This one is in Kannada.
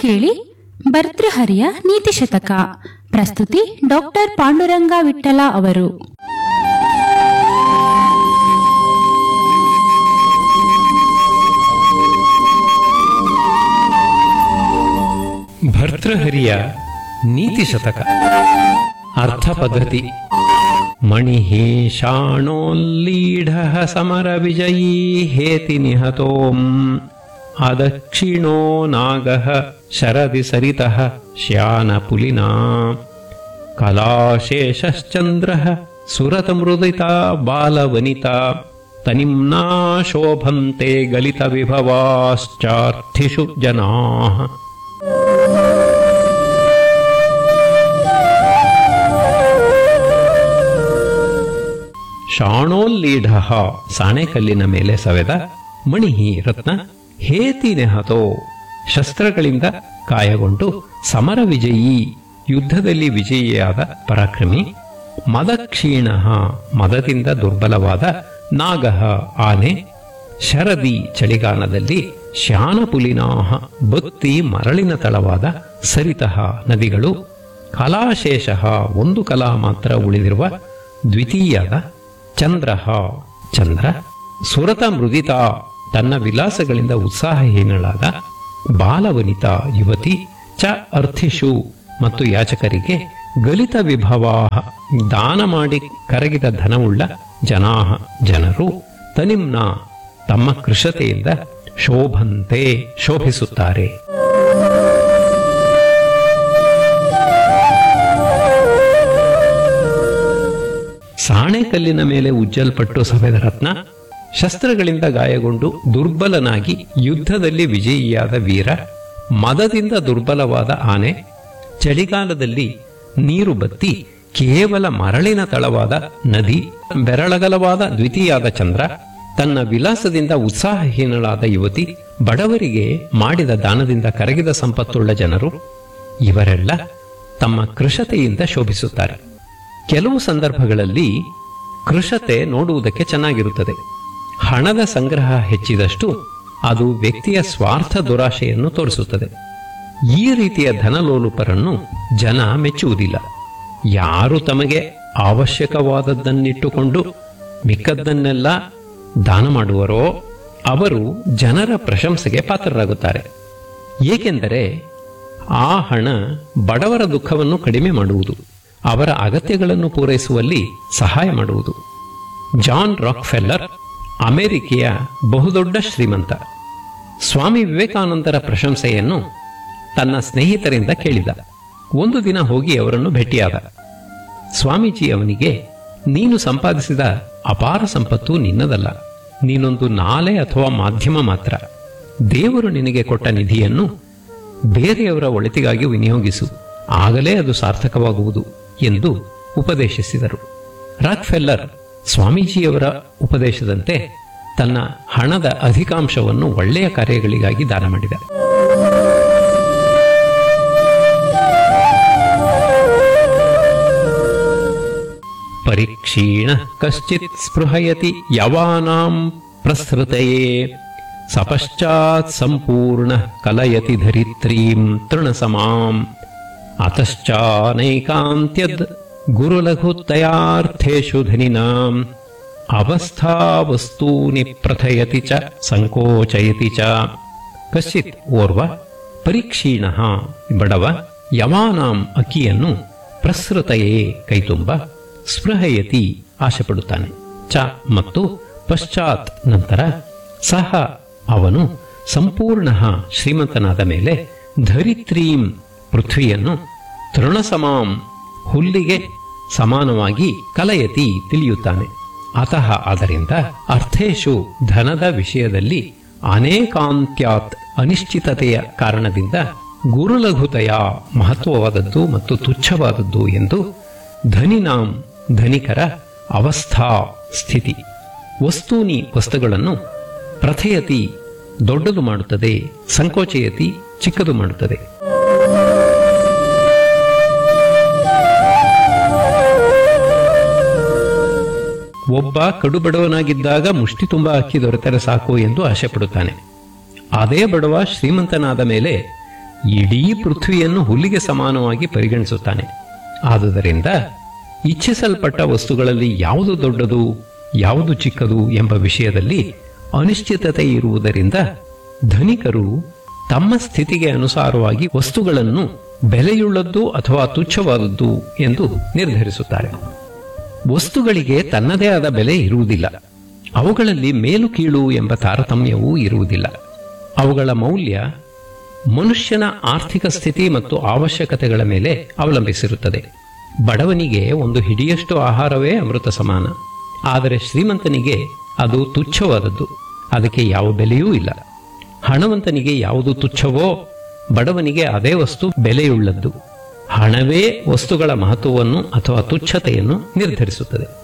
ಕೇಳಿ ಭರ್ತೃಹರಿಯ ನೀತಿ ಶತಕ ಪ್ರಸ್ತುತಿ ಡಾಕ್ಟರ್ ಪಾಂಡುರಂಗ ವಿಠಲ ಅವರು ಭರ್ತೃಹರಿಯ ನೀತಿ ಶತಕ ಅರ್ಥ ಪದ್ಧತಿ ಮಣಿ ಶಾಣೋಲ್ಲೀಢ ಸಮರ ವಿಜಯೀ ಹೇತಿ ನಿಹತೋಂ ಅದಕ್ಷಿಣೋ ನಾಗ ಶರದಿ ಸರಿತಃ ಶ್ಯಾನ ಪುಲಿನಾ ಕಲಾಶೇಷಶ್ಚಂದ್ರ ಸುರತ ಮೃದಿತ ಬಾಲವನಿತಾ ತನಿಮ್ನಾ ಶೋಭಂತೆ ಗಲಿತ ವಿಭವಾಶ್ಚಾರ್ಥಿಷು ಜನಾ ಶಾಣೋಲ್ಲೀಢ ಸಾಣೆಕಲ್ಲಿನ ಮೇಲೆ ಸವೆದ ಮಣಿಹಿ ರತ್ನ ಹೇತಿ ನೆಹತೋ ಶಸ್ತ್ರಗಳಿಂದ ಕಾಯಗೊಂಡು ಸಮರ ವಿಜಯೀ ಯುದ್ಧದಲ್ಲಿ ವಿಜಯಿಯಾದ ಪರಾಕ್ರಮಿ ಮದಕ್ಷೀಣ ಮದದಿಂದ ದುರ್ಬಲವಾದ ನಾಗಹ ಆನೆ ಶರದಿ ಚಳಿಗಾಲದಲ್ಲಿ ಶ್ಯಾನಪುಲಿನಾಹ ಬತ್ತಿ ಮರಳಿನ ತಳವಾದ ಸರಿತಃ ನದಿಗಳು ಕಲಾಶೇಷ ಒಂದು ಕಲಾ ಮಾತ್ರ ಉಳಿದಿರುವ ದ್ವಿತೀಯದ ಚಂದ್ರ ಚಂದ್ರ ಸುರತ ಮೃದಿತ ತನ್ನ ವಿಲಾಸಗಳಿಂದ ಉತ್ಸಾಹಹೀನಳಾದ ಬಾಲವನಿತ ಯುವತಿ ಚ ಅರ್ಥಿಷು ಮತ್ತು ಯಾಚಕರಿಗೆ ಗಲಿತ ವಿಭವ ದಾನ ಮಾಡಿ ಕರಗಿದ ಧನವುಳ್ಳ ಜನಾಹ ಜನರು ತನಿಮ್ನ ತಮ್ಮ ಕೃಷತೆಯಿಂದ ಶೋಭಂತೆ ಶೋಭಿಸುತ್ತಾರೆ ಸಾಣೆಕಲ್ಲಿನ ಮೇಲೆ ಉಜ್ಜಲ್ಪಟ್ಟು ಸವೆದ ರತ್ನ ಶಸ್ತ್ರಗಳಿಂದ ಗಾಯಗೊಂಡು ದುರ್ಬಲನಾಗಿ ಯುದ್ಧದಲ್ಲಿ ವಿಜಯಿಯಾದ ವೀರ ಮದದಿಂದ ದುರ್ಬಲವಾದ ಆನೆ ಚಳಿಗಾಲದಲ್ಲಿ ನೀರು ಬತ್ತಿ ಕೇವಲ ಮರಳಿನ ತಳವಾದ ನದಿ ಬೆರಳಗಲವಾದ ದ್ವಿತೀಯಾದ ಚಂದ್ರ ತನ್ನ ವಿಲಾಸದಿಂದ ಉತ್ಸಾಹಹೀನಳಾದ ಯುವತಿ ಬಡವರಿಗೆ ಮಾಡಿದ ದಾನದಿಂದ ಕರಗಿದ ಸಂಪತ್ತುಳ್ಳ ಜನರು ಇವರೆಲ್ಲ ತಮ್ಮ ಕೃಷತೆಯಿಂದ ಶೋಭಿಸುತ್ತಾರೆ ಕೆಲವು ಸಂದರ್ಭಗಳಲ್ಲಿ ಕೃಷತೆ ನೋಡುವುದಕ್ಕೆ ಚೆನ್ನಾಗಿರುತ್ತದೆ ಹಣದ ಸಂಗ್ರಹ ಹೆಚ್ಚಿದಷ್ಟು ಅದು ವ್ಯಕ್ತಿಯ ಸ್ವಾರ್ಥ ದುರಾಶೆಯನ್ನು ತೋರಿಸುತ್ತದೆ ಈ ರೀತಿಯ ಧನಲೋಲುಪರನ್ನು ಜನ ಮೆಚ್ಚುವುದಿಲ್ಲ ಯಾರು ತಮಗೆ ಅವಶ್ಯಕವಾದದ್ದನ್ನಿಟ್ಟುಕೊಂಡು ಮಿಕ್ಕದ್ದನ್ನೆಲ್ಲ ದಾನ ಮಾಡುವರೋ ಅವರು ಜನರ ಪ್ರಶಂಸೆಗೆ ಪಾತ್ರರಾಗುತ್ತಾರೆ ಏಕೆಂದರೆ ಆ ಹಣ ಬಡವರ ದುಃಖವನ್ನು ಕಡಿಮೆ ಮಾಡುವುದು ಅವರ ಅಗತ್ಯಗಳನ್ನು ಪೂರೈಸುವಲ್ಲಿ ಸಹಾಯ ಮಾಡುವುದು ಜಾನ್ ರಾಕ್ಫೆಲ್ಲರ್ ಅಮೆರಿಕೆಯ ಬಹುದೊಡ್ಡ ಶ್ರೀಮಂತ ಸ್ವಾಮಿ ವಿವೇಕಾನಂದರ ಪ್ರಶಂಸೆಯನ್ನು ತನ್ನ ಸ್ನೇಹಿತರಿಂದ ಕೇಳಿದ ಒಂದು ದಿನ ಹೋಗಿ ಅವರನ್ನು ಭೇಟಿಯಾದ ಸ್ವಾಮೀಜಿ ಅವನಿಗೆ ನೀನು ಸಂಪಾದಿಸಿದ ಅಪಾರ ಸಂಪತ್ತು ನಿನ್ನದಲ್ಲ ನೀನೊಂದು ನಾಲೆ ಅಥವಾ ಮಾಧ್ಯಮ ಮಾತ್ರ ದೇವರು ನಿನಗೆ ಕೊಟ್ಟ ನಿಧಿಯನ್ನು ಬೇರೆಯವರ ಒಳಿತಿಗಾಗಿ ವಿನಿಯೋಗಿಸು ಆಗಲೇ ಅದು ಸಾರ್ಥಕವಾಗುವುದು ಎಂದು ಉಪದೇಶಿಸಿದರು ರಾಕ್ಫೆಲ್ಲರ್ ಸ್ವಾಮೀಜಿಯವರ ಉಪದೇಶದಂತೆ ತನ್ನ ಹಣದ ಅಧಿಕಾಂಶವನ್ನು ಒಳ್ಳೆಯ ಕಾರ್ಯಗಳಿಗಾಗಿ ದಾನ ಮಾಡಿದ ಪರೀಕ್ಷೀಣ ಕಶ್ಚಿತ್ ಸ್ಪೃಹಯತಿ ಯವಾನಾಂ ಪ್ರಸೃತಯೇ ಸಪಶ್ಚಾತ್ ಸಂಪೂರ್ಣ ಕಲಯತಿ ಧರಿತ್ರೀಂ ತೃಣಸಮಾಂ ಅತಶ್ಚಾನೈಕಾಂತ್ಯದ್ ಗುರುಲಘುತಯಾರ್ಥೇಷು ಧನಿನಾಂ ಅವಸ್ಥಾ ವಸ್ತೂನಿ ಪ್ರಥಯತಿ ಚ ಸಂಕೋಚಯತಿ ಚ ಕಶ್ಚಿತ್ ಓರ್ವ ಪರೀಕ್ಷೀಣ ಬಡವ ಯವಾನಾಂ ಅಕ್ಕಿಯನ್ನು ಪ್ರಸೃತಯೇ ಕೈತುಂಬ ಸ್ಪೃಹಯತಿ ಆಶೆಪಡುತ್ತಾನೆ ಚ ಮತ್ತು ಪಶ್ಚಾತ್ ನಂತರ ಸಹ ಅವನು ಸಂಪೂರ್ಣ ಶ್ರೀಮಂತನಾದ ಮೇಲೆ ಧರಿತ್ರೀಂ ಪೃಥ್ವಿಯನ್ನು ತೃಣಸಮಾಂ ಹುಲ್ಲಿಗೆ ಸಮಾನವಾಗಿ ಕಲಯತಿ ತಿಳಿಯುತ್ತಾನೆ ಅತಃ ಅದರಿಂದ ಅರ್ಥೇಶು ಧನದ ವಿಷಯದಲ್ಲಿ ಅನೇಕಾಂತ್ಯಾತ್ ಅನಿಶ್ಚಿತತೆಯ ಕಾರಣದಿಂದ ಗುರುಲಘುತೆಯ ಮಹತ್ವವಾದದ್ದು ಮತ್ತು ತುಚ್ಛವಾದದ್ದು ಎಂದು ಧನಿನಾಂ ಧನಿಕರ ಅವಸ್ಥಾ ಸ್ಥಿತಿ ವಸ್ತೂನಿ ವಸ್ತುಗಳನ್ನು ಪ್ರಥಯತಿ ದೊಡ್ಡದು ಮಾಡುತ್ತದೆ ಸಂಕೋಚಯತಿ ಚಿಕ್ಕದು ಮಾಡುತ್ತದೆ ಒಬ್ಬ ಕಡುಬಡವನಾಗಿದ್ದಾಗ ಮುಷ್ಟಿ ತುಂಬ ಅಕ್ಕಿ ದೊರೆತರೆ ಸಾಕು ಎಂದು ಆಶೆ ಪಡುತ್ತಾನೆ ಅದೇ ಬಡವ ಶ್ರೀಮಂತನಾದ ಮೇಲೆ ಇಡೀ ಪೃಥ್ವಿಯನ್ನು ಹುಲ್ಲಿಗೆ ಸಮಾನವಾಗಿ ಪರಿಗಣಿಸುತ್ತಾನೆ ಆದುದರಿಂದ ಇಚ್ಛಿಸಲ್ಪಟ್ಟ ವಸ್ತುಗಳಲ್ಲಿ ಯಾವುದು ದೊಡ್ಡದು ಯಾವುದು ಚಿಕ್ಕದು ಎಂಬ ವಿಷಯದಲ್ಲಿ ಅನಿಶ್ಚಿತತೆ ಇರುವುದರಿಂದ ಧನಿಕರು ತಮ್ಮ ಸ್ಥಿತಿಗೆ ಅನುಸಾರವಾಗಿ ವಸ್ತುಗಳನ್ನು ಬೆಲೆಯುಳ್ಳದ್ದು ಅಥವಾ ತುಚ್ಛವಾದದ್ದು ಎಂದು ನಿರ್ಧರಿಸುತ್ತಾರೆ ವಸ್ತುಗಳಿಗೆ ತನ್ನದೇ ಆದ ಬೆಲೆ ಇರುವುದಿಲ್ಲ ಅವುಗಳಲ್ಲಿ ಮೇಲು ಕೀಳು ಎಂಬ ತಾರತಮ್ಯವೂ ಇರುವುದಿಲ್ಲ ಅವುಗಳ ಮೌಲ್ಯ ಮನುಷ್ಯನ ಆರ್ಥಿಕ ಸ್ಥಿತಿ ಮತ್ತು ಅವಶ್ಯಕತೆಗಳ ಮೇಲೆ ಅವಲಂಬಿಸಿರುತ್ತದೆ ಬಡವನಿಗೆ ಒಂದು ಹಿಡಿಯಷ್ಟು ಆಹಾರವೇ ಅಮೃತ ಸಮಾನ ಆದರೆ ಶ್ರೀಮಂತನಿಗೆ ಅದು ತುಚ್ಛವಾದದ್ದು ಅದಕ್ಕೆ ಯಾವ ಬೆಲೆಯೂ ಇಲ್ಲ ಹಣವಂತನಿಗೆ ಯಾವುದು ತುಚ್ಛವೋ ಬಡವನಿಗೆ ಅದೇ ವಸ್ತು ಬೆಲೆಯುಳ್ಳದ್ದು ಹಣವೇ ವಸ್ತುಗಳ ಮಹತ್ವವನ್ನು ಅಥವಾ ತುಚ್ಛತೆಯನ್ನು ನಿರ್ಧರಿಸುತ್ತದೆ